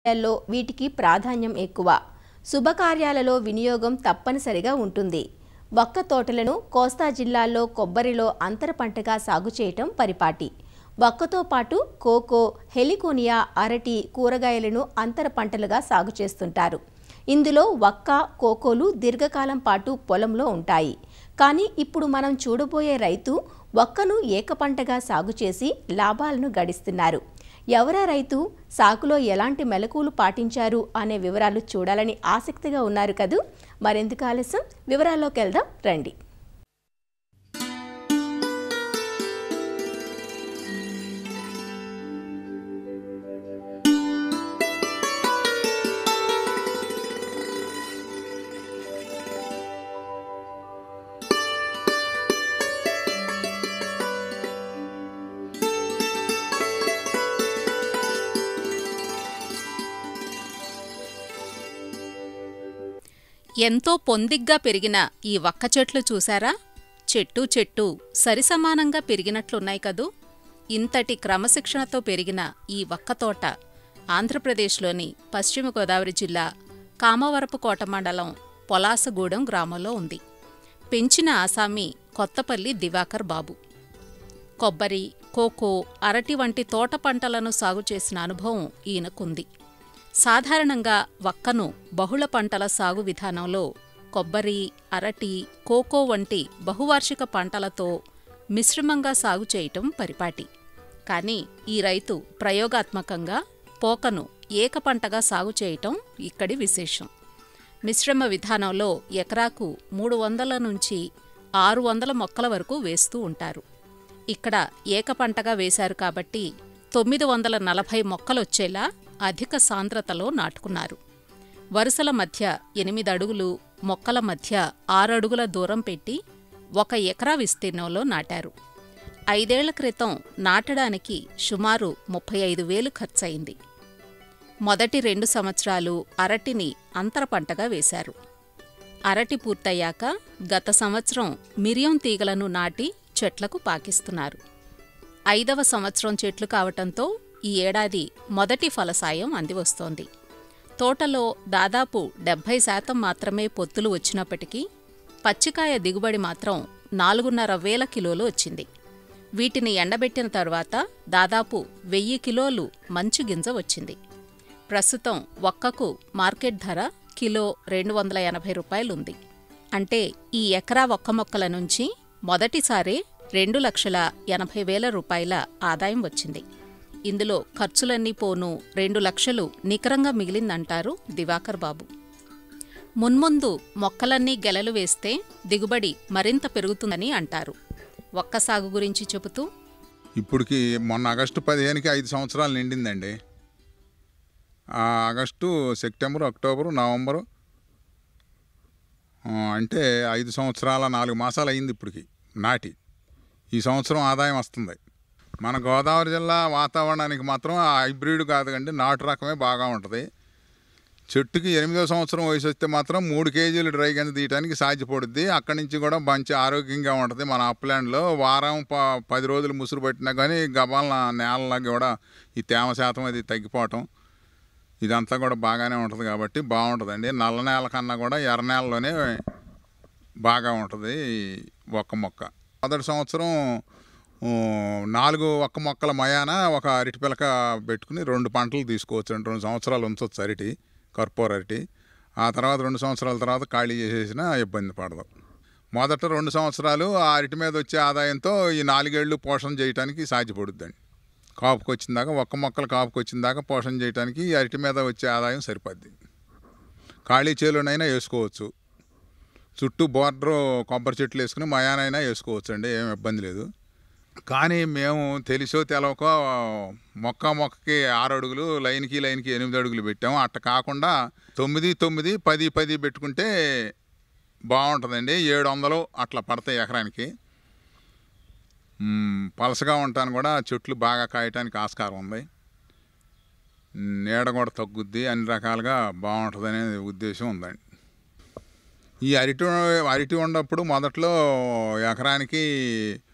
లో వీటికి ప్రాధాన్యం ఎక్కువ శుభకార్యాలలో వినియోగం తప్పనిసరిగా ఉంటుంది వక్క తోటలను కోస్తా జిల్లాల్లో కొబ్బరిలో అంతర పంటగా సాగు చేయటం పరిపాటి వక్కతో పాటు కోకో హెలికోనియా అరటి కూరగాయలను అంతర పంటలుగా సాగు చేస్తుంటారు ఇందులో వక్క కోకోలు దీర్ఘకాలం పాటు పొలంలో ఉంటాయి కానీ ఇప్పుడు మనం చూడబోయే రైతు వక్కను ఏకపంటగా సాగు చేసి లాభాలను గడిస్తున్నారు ఎవరా రైతు సాగులో ఎలాంటి మెలకువలు పాటించారు అనే వివరాలు చూడాలని ఆసక్తిగా ఉన్నారు కదూ మరెందుకు ఆలస్యం వివరాల్లోకి వెళ్దాం రండి ఎంతో పొందిగ్గా పెరిగిన ఈ వక్క చెట్లు చూశారా చెట్టు చెట్టు సరిసమానంగా పెరిగినట్లున్నాయి కదూ ఇంతటి క్రమశిక్షణతో పెరిగిన ఈ వక్క తోట ఆంధ్రప్రదేశ్లోని పశ్చిమ గోదావరి జిల్లా కామవరపుకోట మండలం పొలాసగూడెం గ్రామంలో ఉంది పెంచిన ఆసామి కొత్తపల్లి దివాకర్ బాబు కొబ్బరి కోకో అరటి వంటి తోట పంటలను సాగు చేసిన అనుభవం ఈయనకుంది సాధారణంగా వక్కను బహుళ పంటల సాగు విధానంలో కొబ్బరి అరటి కోకో వంటి బహువార్షిక పంటలతో మిశ్రమంగా సాగు చేయటం పరిపాటి కానీ ఈ రైతు ప్రయోగాత్మకంగా పోకను ఏకపంటగా సాగు చేయటం ఇక్కడి విశేషం మిశ్రమ విధానంలో ఎకరాకు మూడు వందల నుంచి ఆరు వందల మొక్కల వరకు వేస్తూ ఉంటారు ఇక్కడ ఏకపంటగా వేశారు కాబట్టి తొమ్మిది వందల నలభై మొక్కలొచ్చేలా అధిక సాంద్రతలో నాటుకున్నారు వరుసల మధ్య ఎనిమిది అడుగులు మొక్కల మధ్య ఆరు అడుగుల దూరం పెట్టి ఒక ఎకరా విస్తీర్ణంలో నాటారు ఐదేళ్ల క్రితం నాటడానికి సుమారు ముప్పై ఐదు వేలు ఖర్చయింది మొదటి రెండు సంవత్సరాలు అరటిని అంతర పంటగా వేశారు అరటి పూర్తయ్యాక గత సంవత్సరం మిరియం తీగలను నాటి చెట్లకు పాకిస్తున్నారు ఐదవ సంవత్సరం చెట్లు కావటంతో ఈ ఏడాది మొదటి ఫలసాయం అందివస్తోంది తోటలో దాదాపు డెబ్భై శాతం మాత్రమే పొత్తులు వచ్చినప్పటికీ పచ్చికాయ దిగుబడి మాత్రం నాలుగున్నర వేల కిలోలు వచ్చింది వీటిని ఎండబెట్టిన తర్వాత దాదాపు వెయ్యి కిలోలు మంచు గింజ వచ్చింది ప్రస్తుతం ఒక్కకు మార్కెట్ ధర కిలో రెండు వందల ఎనభై రూపాయలుంది అంటే ఈ ఎకరా ఒక్క మొక్కల నుంచి మొదటిసారే రెండు లక్షల ఎనభై వేల రూపాయల ఆదాయం వచ్చింది ఇందులో ఖర్చులన్నీ పోను రెండు లక్షలు నికరంగా మిగిలిందంటారు దివాకర్ బాబు మున్ముందు మొక్కలన్నీ గెలలు వేస్తే దిగుబడి మరింత పెరుగుతుందని అంటారు ఒక్క సాగు గురించి చెబుతూ ఇప్పటికి మొన్న ఆగస్టు పదిహేనుకి ఐదు సంవత్సరాలు నిండిందండి ఆ ఆగస్టు సెప్టెంబర్ అక్టోబరు నవంబరు ఆ, అంటే ఐదు సంవత్సరాల నాలుగు మాసాలు అయింది ఇప్పటికి నాటి ఈ సంవత్సరం ఆదాయం వస్తుంది మన గోదావరి జిల్లా వాతావరణానికి మాత్రం ఆ హైబ్రిడ్ కాదు కండి నాటు రకమే బాగా ఉంటుంది చెట్టుకి ఎనిమిదో సంవత్సరం వయసు వస్తే మాత్రం మూడు కేజీలు డ్రై కింద తీయడానికి సాధ్యపడుద్ది అక్కడి నుంచి కూడా మంచి ఆరోగ్యంగా ఉంటుంది మన అప్లాండ్లో వారం ప పది రోజులు ముసురు పట్టినా కానీ గబాల నేలలాగా కూడా ఈ తేమ శాతం అది తగ్గిపోవటం ఇదంతా కూడా బాగానే ఉంటుంది కాబట్టి బాగుంటుందండి నల్ల నేల కన్నా కూడా ఎర్ర నేలలోనే బాగా ఉంటుంది ఈ ఒక్క మొక్క మొదటి సంవత్సరం ఊ, నాలుగు ఒక్క మొక్కల మయాన ఒక అరటి పిలక పెట్టుకుని రెండు పంటలు తీసుకోవచ్చు రెండు రెండు సంవత్సరాలు ఉంచవచ్చు అరటి కర్పూర అరటి ఆ తర్వాత రెండు సంవత్సరాల తర్వాత ఖాళీ చేసేసినా ఇబ్బంది పడదు మొదట రెండు సంవత్సరాలు ఆ అరటి మీద వచ్చే ఆదాయంతో ఈ నాలుగేళ్లు పోషణ చేయడానికి సాధ్యపడుద్దండి కాపుకి వచ్చిన దాకా ఒక్క మొక్కలు కాపుకి వచ్చిన దాకా పోషణ చేయడానికి ఈ అరటి మీద వచ్చే ఆదాయం సరిపోద్ది ఖాళీ చేలోనైనా వేసుకోవచ్చు చుట్టూ బోర్డర్ కొబ్బరి చెట్లు వేసుకుని మయానైనా వేసుకోవచ్చు అండి ఏం ఇబ్బంది లేదు కానీ మేము తెలిసో తెలవకో మొక్క మొక్కకి ఆరు అడుగులు లైన్కి లైన్కి ఎనిమిది అడుగులు పెట్టాము అట్ట కాకుండా తొమ్మిది తొమ్మిది పది పది పెట్టుకుంటే బాగుంటుందండి ఏడు వందలు అట్లా పడతాయి ఎకరానికి మ్మ్, పలసగా ఉంటాను కూడా చెట్లు బాగా కాయటానికి ఆస్కారం ఉంది నీడ కూడా తగ్గుద్ది అన్ని రకాలుగా బాగుంటుందనే ఉద్దేశం ఉందండి ఈ అరటి అరటి ఉన్నప్పుడు మొదట్లో ఎకరానికి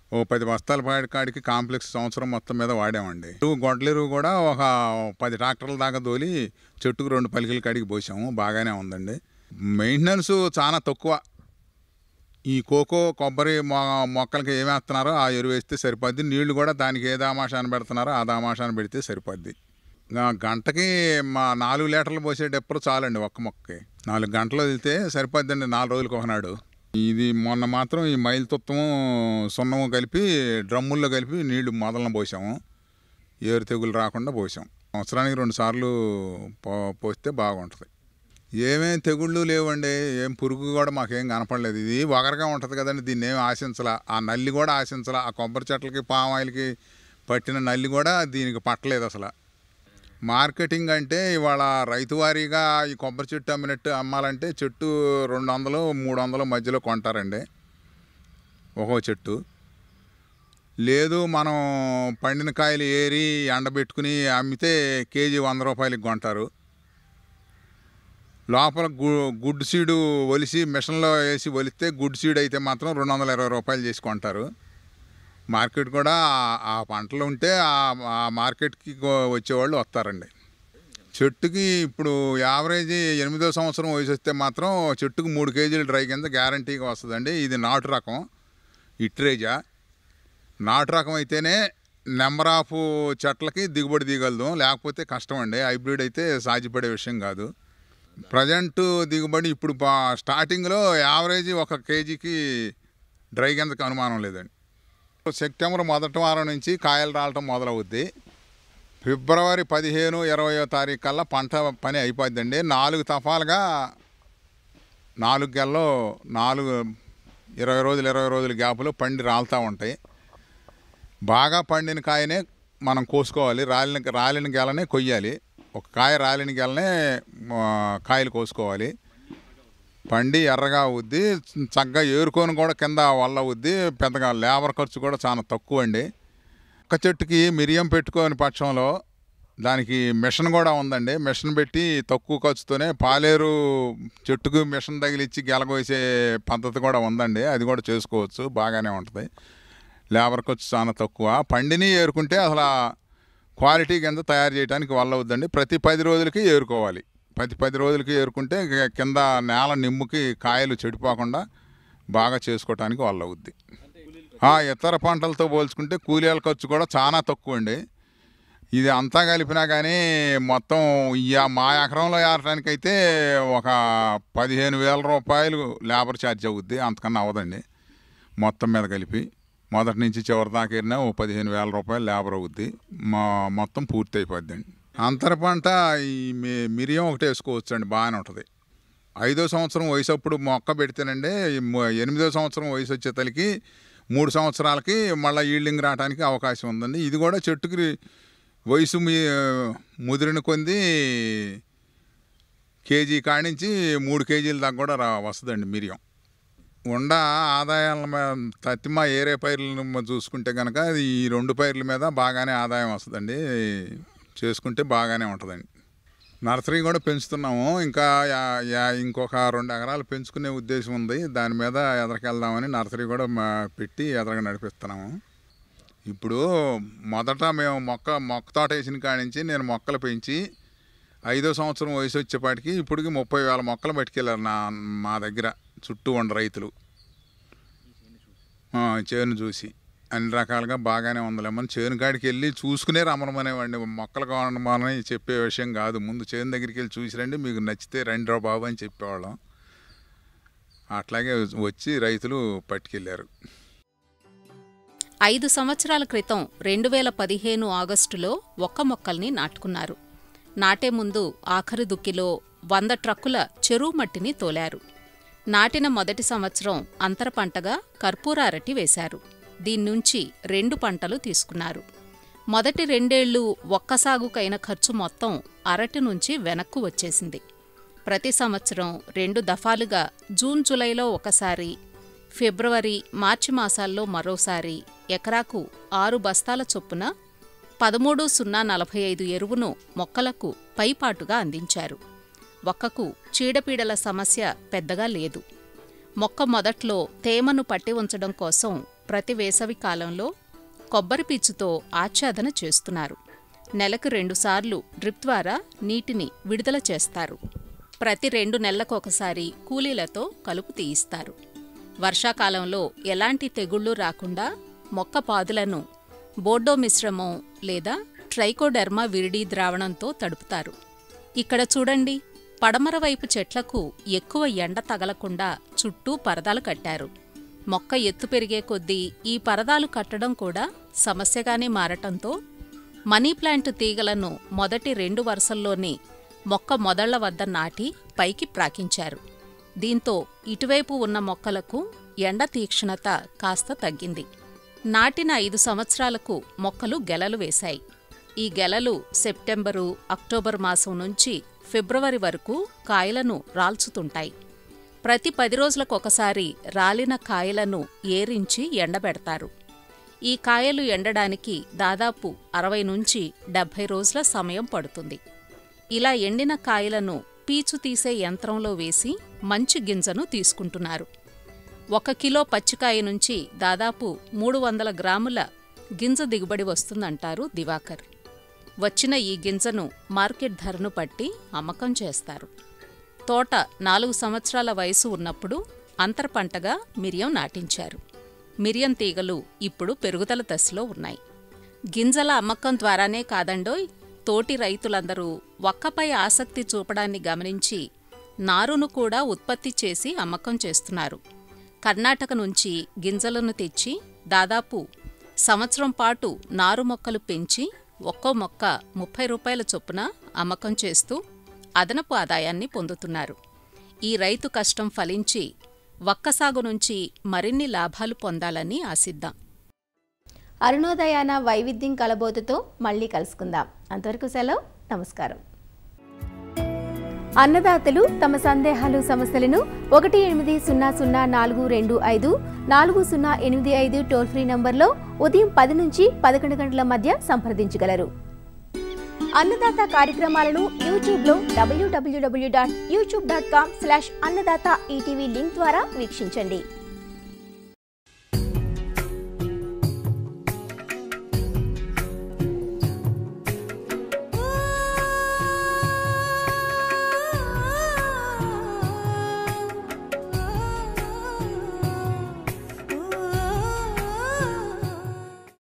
ఓ పది బస్తాల పాడి కాడికి కాంప్లెక్స్ సంవత్సరం మొత్తం మీద వాడామండి ఎరువు గొడ్లెరువు కూడా ఒక పది ట్రాక్టర్ల దాకా తోలి చెట్టుకు రెండు పలికల కాడికి పోసాము బాగానే ఉందండి మెయింటెనెన్స్ చాలా తక్కువ ఈ కోకో కొబ్బరి మొ మొక్కలకి ఏమి వేస్తున్నారో ఆ ఎరువు వేస్తే సరిపోద్ది నీళ్లు కూడా దానికి ఏ దామాషాన్ని పెడుతున్నారో ఆ దామాషాన్ని పెడితే సరిపోద్ది ఇంకా గంటకి మా నాలుగు లీటర్లు పోసేటప్పుడు చాలండి ఒక్క మొక్కకి నాలుగు గంటలు వదిలితే సరిపోద్దండి నాలుగు రోజులకు ఒకనాడు ఇది మొన్న మాత్రం ఈ మైల్ తుత్తము సున్నము కలిపి డ్రమ్ముల్లో కలిపి నీళ్లు మొదలను పోసాము ఏరు తెగులు రాకుండా పోసాం సంవత్సరానికి రెండు సార్లు పో పోస్తే బాగుంటుంది ఏమేం తెగుళ్ళు లేవండి ఏం పురుగు కూడా మాకేం కనపడలేదు ఇది వగరగా ఉంటుంది కదండి దీన్ని ఏం ఆశించలా ఆ నల్లి కూడా ఆశించలా ఆ కొబ్బరి చెట్లకి పామాయిలకి పట్టిన నల్లి కూడా దీనికి పట్టలేదు అసలు మార్కెటింగ్ అంటే ఇవాళ రైతువారీగా ఈ కొబ్బరి చెట్టు అమ్మినట్టు అమ్మాలంటే చెట్టు రెండు వందలు మూడు వందలు మధ్యలో కొంటారండి ఒక్కో చెట్టు లేదు మనం పండిన కాయలు ఏరి ఎండబెట్టుకుని అమ్మితే కేజీ వంద రూపాయలకి కొంటారు లోపల గు గుడ్ సీడు ఒలిసి మిషన్లో వేసి ఒలిస్తే గుడ్ సీడ్ అయితే మాత్రం రెండు వందల ఇరవై రూపాయలు చేసి కొంటారు మార్కెట్ కూడా ఆ- ఆ పంటలు ఉంటే ఆ- ఆ మార్కెట్కి గో- వచ్చేవాళ్ళు వస్తారండి చెట్టుకి ఇప్పుడు యావరేజ్ ఎనిమిదో సంవత్సరం వయసు వస్తే మాత్రం చెట్టుకు మూడు కేజీలు డ్రై కింద గ్యారంటీగా వస్తుందండి ఇది నాటు రకం ఇట్రేజా నాటు రకం అయితేనే నెంబర్ ఆఫ్ చెట్లకి దిగుబడి దిగలదు లేకపోతే కష్టం అండి హైబ్రిడ్ అయితే సాధ్యపడే విషయం కాదు ప్రజెంట్ దిగుబడి ఇప్పుడు బా- స్టార్టింగ్లో యావరేజ్ ఒక కేజీకి డ్రై కిందకి అనుమానం లేదండి సెప్టెంబర్ మొదటి వారం నుంచి కాయలు రావటం మొదలవుద్ది ఫిబ్రవరి పదిహేను ఇరవయో తారీఖు కల్లా పంట పని అయిపోద్దండి నాలుగు తఫాలుగా నాలుగు గెల్లో నాలుగు ఇరవై రోజులు ఇరవై రోజుల గ్యాపులో పండి రాలుతూ ఉంటాయి బాగా పండిన కాయనే మనం కోసుకోవాలి రాలిన రాలిన గెలనే కొయ్యాలి ఒక కాయ రాలిన గెలనే ఆ, కాయలు కోసుకోవాలి పండి ఎర్రగా అవుద్ది చక్కగా ఏరుకొని కూడా కింద వల్ల అవుద్ది పెద్దగా లేబర్ ఖర్చు కూడా చాలా తక్కువ అండి ఒక్క చెట్టుకి మిరియం పెట్టుకోని పక్షంలో దానికి మిషన్ కూడా ఉందండి మిషన్ పెట్టి తక్కువ ఖర్చుతోనే పాలేరు చెట్టుకు మిషన్ తగిలిచ్చి గెలగోసే పద్ధతి కూడా ఉందండి అది కూడా చేసుకోవచ్చు బాగానే ఉంటుంది లేబర్ ఖర్చు చాలా తక్కువ పండిని ఏరుకుంటే అసలు ఆ క్వాలిటీ కింద తయారు చేయడానికి వల్ల అవుద్దండి ప్రతి పది రోజులకి ఏరుకోవాలి ప్రతి పది రోజులకి ఏరుకుంటే ఇక కింద నేల నిమ్ముకి కాయలు చెడిపోకుండా బాగా చేసుకోవటానికి వల్ల అవుద్ది ఆ ఇతర పంటలతో పోల్చుకుంటే కూలీల ఖర్చు కూడా చాలా తక్కువ అండి ఇది అంతా కలిపినా కానీ మొత్తం ఈ మా ఎకరంలో ఏరటానికైతే ఒక పదిహేను వేల రూపాయలు లేబర్ ఛార్జ్ అవుద్ది అంతకన్నా అవ్వదండి మొత్తం మీద కలిపి మొదటి నుంచి చివరి దాకా ఏరినా ఓ పదిహేను వేల రూపాయలు లేబర్ అవుద్ది మా మొత్తం పూర్తి అయిపోద్దండి అంతర పంట ఈ మి- మిరియం ఒకటి వేసుకోవచ్చు అండి బాగానే ఉంటుంది ఐదో సంవత్సరం వయసు అప్పుడు మొక్క పెడితేనండి ఈ మొ- ఎనిమిదో సంవత్సరం వయసు వచ్చే తలకి మూడు సంవత్సరాలకి మళ్ళీ ఈల్డింగ్ రావడానికి అవకాశం ఉందండి ఇది కూడా చెట్టుకి వయసు మీ ముదిరిన కొంది కేజీ కాడించి మూడు కేజీల దాకా కూడా రా వస్తుందండి మిరియం ఉండ ఆదాయాల మీద తత్తిమ ఏరే పైర్లను మ- చూసుకుంటే కనుక ఈ రెండు పైర్ల మీద బాగానే ఆదాయం వస్తుందండి చేసుకుంటే బాగానే ఉంటుందండి నర్సరీ కూడా పెంచుతున్నాము ఇంకా యా- యా- ఇంకొక రెండు ఎకరాలు పెంచుకునే ఉద్దేశం ఉంది దాని మీద ఎదరికెళ్దామని నర్సరీ కూడా మా- పెట్టి ఎదరగా నడిపిస్తున్నాము ఇప్పుడు మొదట మేము మొక్క మొక్క తోట వేసిన కాడి నుంచి నేను మొక్కలు పెంచి ఐదో సంవత్సరం వయసు వచ్చేపాటికి ఇప్పటికి ముప్పై వేల మొక్కలు పట్టుకెళ్ళారు నా మా దగ్గర చుట్టూ ఉన్న రైతులు ఆ, చేను చూసి అన్ని రకాలుగా బాగానే ఉందలేమని చేను కాడికి వెళ్ళి చూసుకునే రమ్మనమనేవాడిని మొక్కలు కావడమని చెప్పే విషయం కాదు ముందు చేను దగ్గరికి వెళ్ళి చూసి రండి మీకు నచ్చితే రండి రా బాబు అని చెప్పేవాళ్ళం అట్లాగే వచ్చి రైతులు పట్టుకెళ్ళారు ఐదు సంవత్సరాల క్రితం రెండు వేల పదిహేను ఆగస్టులో ఒక్క మొక్కల్ని నాటుకున్నారు నాటే ముందు ఆఖరి దుక్కిలో వంద ట్రక్కుల చెరువు మట్టిని తోలారు నాటిన మొదటి సంవత్సరం అంతర పంటగా కర్పూర అరటి వేశారు దీన్నుంచి రెండు పంటలు తీసుకున్నారు మొదటి రెండేళ్లు ఒక్క సాగుకైన ఖర్చు మొత్తం అరటి నుంచి వెనక్కు వచ్చేసింది ప్రతి సంవత్సరం రెండు దఫాలుగా జూన్ జూలైలో ఒకసారి ఫిబ్రవరి మార్చి మాసాల్లో మరోసారి ఎకరాకు ఆరు బస్తాల చొప్పున పదమూడు సున్నా నలభై ఐదు ఎరువును మొక్కలకు పైపాటుగా అందించారు ఒక్కకు చీడపీడల సమస్య పెద్దగా లేదు మొక్క మొదట్లో తేమను పట్టి ఉంచడం కోసం ప్రతి వేసవి కాలంలో కొబ్బరి పీచుతో ఆచ్ఛాదన చేస్తున్నారు నెలకు రెండుసార్లు డ్రిప్ ద్వారా నీటిని విడుదల చేస్తారు ప్రతి రెండు నెలలకు ఒకసారి కూలీలతో కలుపు తీయిస్తారు వర్షాకాలంలో ఎలాంటి తెగుళ్ళు రాకుండా మొక్క పాదులను బోర్డో మిశ్రమం లేదా ట్రైకోడెర్మా విరిడి ద్రావణంతో తడుపుతారు ఇక్కడ చూడండి పడమర వైపు చెట్లకు ఎక్కువ ఎండ తగలకుండా చుట్టూ పరదాలు కట్టారు మొక్క ఎత్తు పెరిగే కొద్దీ ఈ పరదాలు కట్టడం కూడా సమస్యగానే మారటంతో మనీ ప్లాంట్ తీగలను మొదటి రెండు వరుసల్లోనే మొక్క మొదళ్ల వద్ద నాటి పైకి ప్రాకించారు దీంతో ఇటువైపు ఉన్న మొక్కలకు ఎండ తీక్షణత కాస్త తగ్గింది నాటిన ఐదు సంవత్సరాలకు మొక్కలు గెలలు వేశాయి ఈ గెలలు సెప్టెంబరు అక్టోబర్ మాసం నుంచి ఫిబ్రవరి వరకు కాయలను రాల్చుతుంటాయి ప్రతి పది రోజులకొకసారి రాలిన కాయలను ఏరించి ఎండబెడతారు ఈ కాయలు ఎండడానికి దాదాపు అరవై నుంచి డెబ్భై రోజుల సమయం పడుతుంది ఇలా ఎండిన కాయలను పీచు తీసే యంత్రంలో వేసి మంచి గింజను తీసుకుంటున్నారు ఒక కిలో పచ్చికాయ నుంచి దాదాపు మూడు వందల గ్రాముల గింజ దిగుబడి వస్తుందంటారు దివాకర్ వచ్చిన ఈ గింజను మార్కెట్ ధరను పట్టి అమ్మకం చేస్తారు తోట నాలుగు సంవత్సరాల వయసు ఉన్నప్పుడు అంతర పంటగా మిరియం నాటించారు మిరియం తీగలు ఇప్పుడు పెరుగుదల దశలో ఉన్నాయి గింజల అమ్మకం ద్వారానే కాదండోయ్ తోటి రైతులందరూ వక్కపై ఆసక్తి చూపడాన్ని గమనించి నారును కూడా ఉత్పత్తి చేసి అమ్మకం చేస్తున్నారు కర్ణాటక నుంచి గింజలను తెచ్చి దాదాపు సంవత్సరం పాటు నారు మొక్కలు పెంచి ఒక్కో మొక్క ముప్పై రూపాయల చొప్పున అమ్మకం చేస్తూ అదనపు ఆదాయాన్ని పొందుతున్నారు ఈ రైతు కష్టం ఫలించి వక్క సాగు నుంచి మరిన్ని లాభాలు పొందాలని ఆశిద్దాం అరుణోదయాన వైవిధ్యం కలబోతుతో మళ్ళీ కలుసుకుందాం అంతవరకు సెలవు నమస్కారం అన్నదాతలు తమ సందేహాలు సమస్యలను ఒకటి ఎనిమిది సున్నా సున్నా నాలుగు రెండు ఐదు నాలుగు సున్నా ఎనిమిది ఐదు టోల్ ఫ్రీ నంబర్లో ఉదయం పది నుంచి పదకొండు గంటల మధ్య సంప్రదించగలరు అన్నదాత కార్యక్రమాలను యూట్యూబ్లో WWW dot YouTube dot com slash Annadata ETV link ద్వారా వీక్షించండి